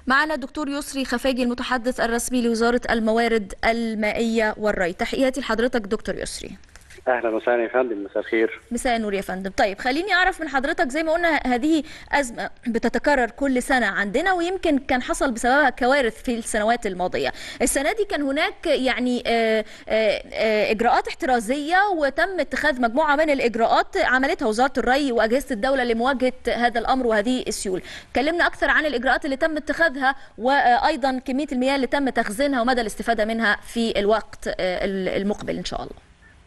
معنا الدكتور يسري خفاجي المتحدث الرسمي لوزارة الموارد المائية والري تحياتي لحضرتك دكتور يسري اهلا وسهلا يا فندم مساء الخير مساء النور يا فندم طيب خليني اعرف من حضرتك زي ما قلنا هذه ازمه بتتكرر كل سنه عندنا ويمكن كان حصل بسببها كوارث في السنوات الماضيه السنه دي كان هناك يعني آه، آه، آه، اجراءات احترازيه وتم اتخاذ مجموعه من الاجراءات عملتها وزاره الري واجهزه الدوله لمواجهه هذا الامر وهذه السيول كلمنا اكثر عن الاجراءات اللي تم اتخاذها وايضا كميه المياه اللي تم تخزينها ومدى الاستفاده منها في الوقت آه، المقبل ان شاء الله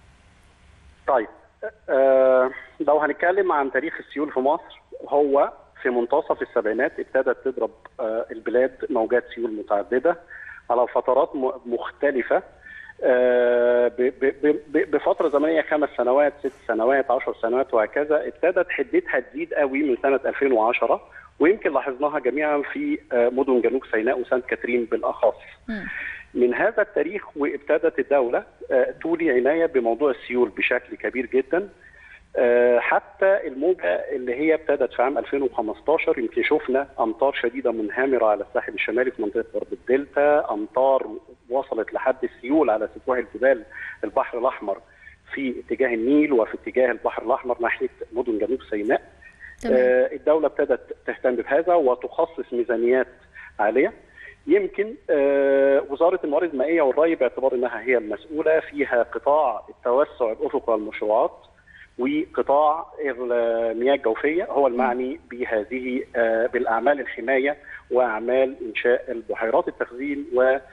طيب آه لو هنتكلم عن تاريخ السيول في مصر هو في منتصف السبعينات ابتدت تضرب آه البلاد موجات سيول متعدده على فترات م- مختلفه آه ب- ب- ب- بفتره زمنيه خمس سنوات ست سنوات عشر سنوات وهكذا ابتدت حدتها تزيد قوي من سنه 2010 ويمكن لاحظناها جميعا في آه مدن جنوب سيناء وسانت كاترين بالاخص. مم. من هذا التاريخ وابتدت الدولة آه، تولي عناية بموضوع السيول بشكل كبير جدا آه، حتى الموجة اللي هي ابتدت في عام 2015 يمكن شفنا أمطار شديدة منهمرة على الساحل الشمالي في منطقة غرب الدلتا أمطار وصلت لحد السيول على سطوح الجبال البحر الأحمر في اتجاه النيل وفي اتجاه البحر الأحمر ناحية مدن جنوب سيناء تمام آه، الدولة ابتدت تهتم بهذا وتخصص ميزانيات عالية يمكن آه، وزارة الموارد المائية والري باعتبار أنها هي المسؤولة فيها قطاع التوسع الأفقي والمشروعات وقطاع المياه الجوفية هو المعني بهذه آه، بالأعمال الحماية وأعمال إنشاء البحيرات التخزين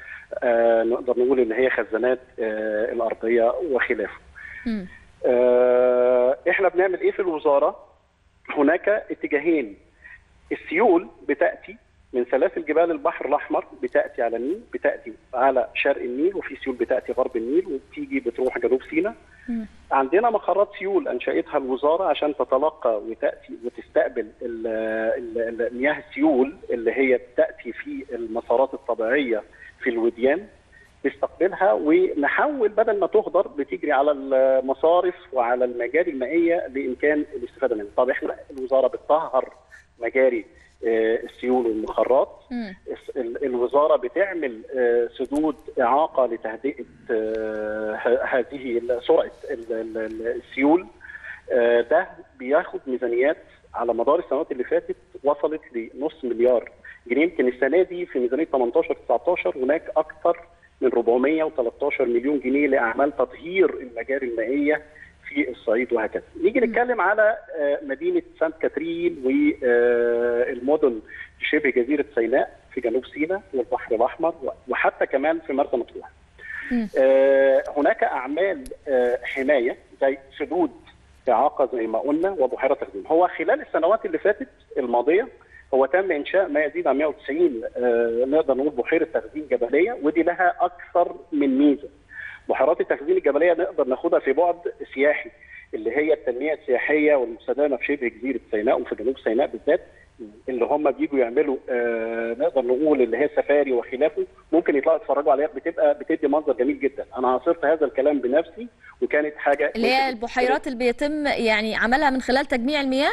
ونقدر نقول إن هي خزانات آه، الأرضية وخلافه مم. آه، احنا بنعمل ايه في الوزاره؟ هناك اتجاهين السيول بتاتي من سلاسل جبال البحر الاحمر بتاتي على النيل بتاتي على شرق النيل وفي سيول بتاتي غرب النيل وبتيجي بتروح جنوب سيناء مم. عندنا مقرات سيول انشاتها الوزاره عشان تتلقى وتاتي وتستقبل ال- ال- ال- مياه السيول اللي هي بتاتي في المسارات الطبيعيه في الوديان نستقبلها ونحول بدل ما تهدر بتجري على المصارف وعلى المجاري المائيه لامكان الاستفاده منها. طب احنا الوزاره بتطهر مجاري آه، السيول والمخرات مم. الس- ال- الوزاره بتعمل آه، سدود اعاقه لتهدئه آه، ه- هذه ال- سرعه ال- ال- ال- السيول آه، ده بياخد ميزانيات على مدار السنوات اللي فاتت وصلت لنص مليار جنيه يمكن السنه دي في ميزانيه 18 19 هناك اكثر من 413 مليون جنيه لاعمال تطهير المجاري المائيه في الصعيد وهكذا. نيجي نتكلم على آه، مدينه سانت كاترين والمدن في شبه جزيره سيناء في جنوب سيناء والبحر الاحمر وحتى كمان في مرسى مطروح. مم. آه، هناك اعمال آه، حمايه زي سدود اعاقه زي ما قلنا وبحيره تخزين. هو خلال السنوات اللي فاتت الماضيه هو تم انشاء ما يزيد عن 190 آه، نقدر نقول بحيره تخزين جبليه ودي لها اكثر من ميزه. بحيرات التخزين الجبليه نقدر ناخدها في بعد سياحي اللي هي التنميه السياحيه والمستدامه في شبه جزيره سيناء وفي جنوب سيناء بالذات اللي هم بيجوا يعملوا آه نقدر نقول اللي هي سفاري وخلافه ممكن يطلعوا يتفرجوا عليها بتبقى بتدي منظر جميل جدا انا عاصرت هذا الكلام بنفسي وكانت حاجه اللي هي البحيرات اللي بيتم يعني عملها من خلال تجميع المياه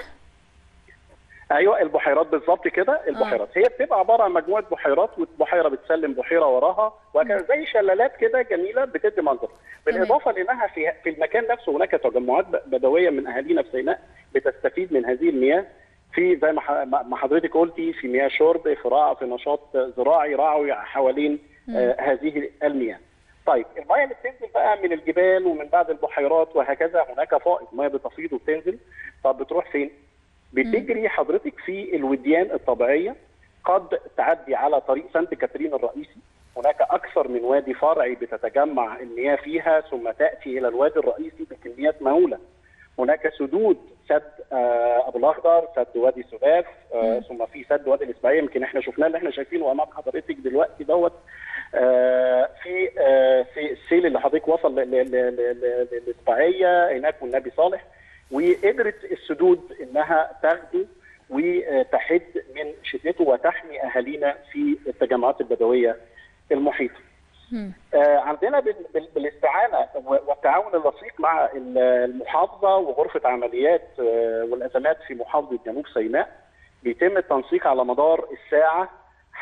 ايوه البحيرات بالظبط كده البحيرات هي بتبقى عباره عن مجموعه بحيرات وبحيره بتسلم بحيره وراها وهكذا زي شلالات كده جميله بتدي منظر بالاضافه لانها في في المكان نفسه هناك تجمعات بدويه من اهالينا في سيناء بتستفيد من هذه المياه في زي ما ح- ما حضرتك قلتي في مياه شرب في رع في نشاط زراعي رعوي حوالين آه هذه المياه. طيب المياه اللي بتنزل بقى من الجبال ومن بعد البحيرات وهكذا هناك فائض مياه بتفيض وبتنزل طب بتروح فين؟ بتجري حضرتك في الوديان الطبيعيه قد تعدي على طريق سانت كاترين الرئيسي هناك اكثر من وادي فرعي بتتجمع المياه فيها ثم تاتي الى الوادي الرئيسي بكميات مهوله هناك سدود سد آه، ابو الاخضر سد وادي سباف آه، ثم في سد وادي الاسماعيليه يمكن احنا شفناه اللي احنا شايفينه امام حضرتك دلوقتي دوت آه، في آه، في السيل اللي حضرتك وصل ل- ل- ل- ل- للاسماعيليه هناك والنبي صالح وقدرت السدود انها تغدو وتحد من شدته وتحمي اهالينا في التجمعات البدويه المحيطه. مم. آه، عندنا بال- بال- بالاستعانه و- والتعاون اللصيق مع ال- المحافظه وغرفه عمليات آه، والازمات في محافظه جنوب سيناء بيتم التنسيق على مدار الساعه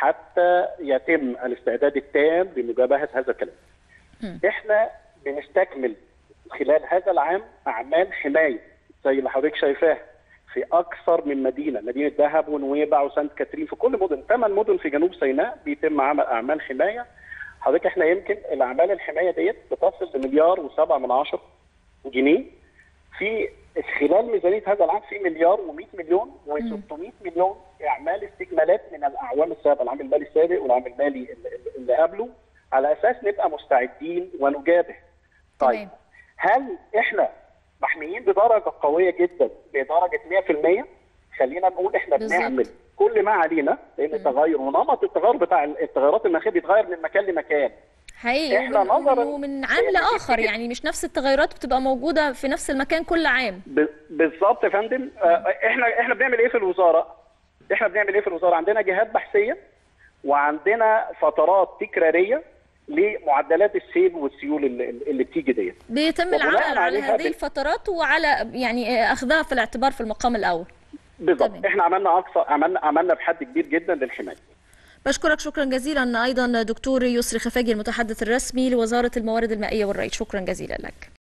حتى يتم الاستعداد التام لمجابهه هذا الكلام. احنا بنستكمل خلال هذا العام اعمال حمايه زي اللي حضرتك شايفاها في اكثر من مدينه، مدينه دهب ونويبع وسانت كاترين في كل مدن، ثمان مدن في جنوب سيناء بيتم عمل اعمال حمايه. حضرتك احنا يمكن الاعمال الحمايه ديت بتصل لمليار وسبعة من عشر جنيه في خلال ميزانيه هذا العام في مليار و100 مليون و600 مليون اعمال استكمالات من الاعوام السابقه العام المالي السابق والعام المالي اللي قبله على اساس نبقى مستعدين ونجابه. طيب تمام. هل احنا محميين بدرجه قويه جدا بدرجه 100%؟ خلينا نقول احنا بالظبط. بنعمل كل ما علينا لان التغير ونمط التغير بتاع التغيرات المناخيه بيتغير من مكان لمكان. حقيقي إحنا ومن, نظراً- ومن عام لاخر يعني مش نفس التغيرات بتبقى موجوده في نفس المكان كل عام ب- بالظبط يا فندم آه، احنا احنا بنعمل ايه في الوزاره؟ احنا بنعمل ايه في الوزاره؟ عندنا جهات بحثيه وعندنا فترات تكراريه لمعدلات السيل والسيول اللي, اللي بتيجي ديت. بيتم وبناء العمل على عليها هذه بن- الفترات وعلى يعني اخذها في الاعتبار في المقام الاول بالظبط تمام. احنا عملنا اقصى عملنا عملنا بحد كبير جدا للحمايه. بشكرك شكرا جزيلا ايضا دكتور يسري خفاجي المتحدث الرسمي لوزاره الموارد المائيه والري شكرا جزيلا لك